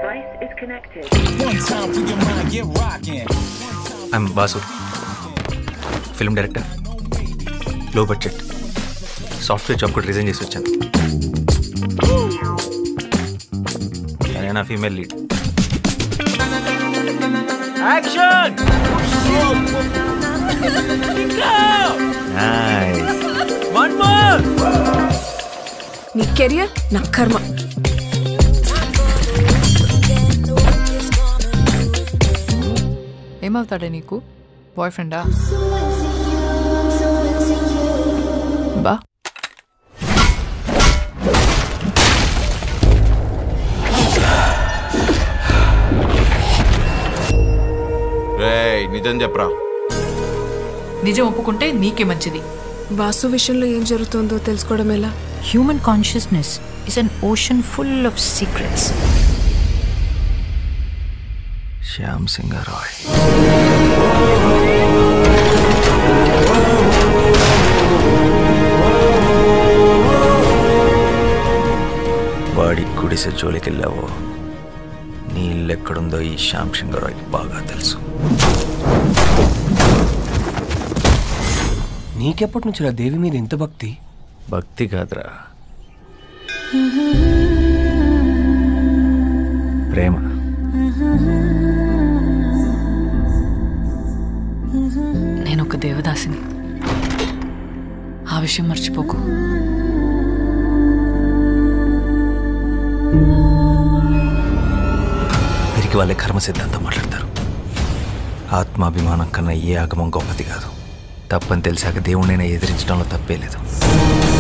device is connected. One time for your mind, get rocking. I'm boss film director low budget software job కూడా resign చేసి వచ్చాను నేనే నా female lead action one more నీ career నా కర్మ ఏమవుతాడే నీకు బాయ్ ఫ్రెండా బా రేయ్ నిజం చెప్పరా నిజం ఒప్పుకుంటే నీకే మంచిది వాసు విషయంలో ఏం జరుగుతుందో తెలుసుకోవడం ఎలా Human consciousness is an ocean full of secrets. Shyam Singh Roy వాడి గుడిసె జోలికెళ్ళావో నీ ఇల్లు ఎక్కడుందో ఈ శ్యామ్ సింగ్ రాయ్కి బాగా తెలుసు నీకెప్పటి నుంచి దేవి మీద ఎంత భక్తి భక్తి కాదురా ప్రేమ నేను ఒక దేవదాసిని ఆ విషయం మర్చిపోకు వీరికి వాళ్ళే కర్మ సిద్ధాంతం మాట్లాడతారు ఆత్మాభిమానం కన్నా ఏ ఆగమం గొప్పది కాదు తప్పని తెలిసాక దేవుడినైనా ఎదిరించడంలో తప్పే లేదు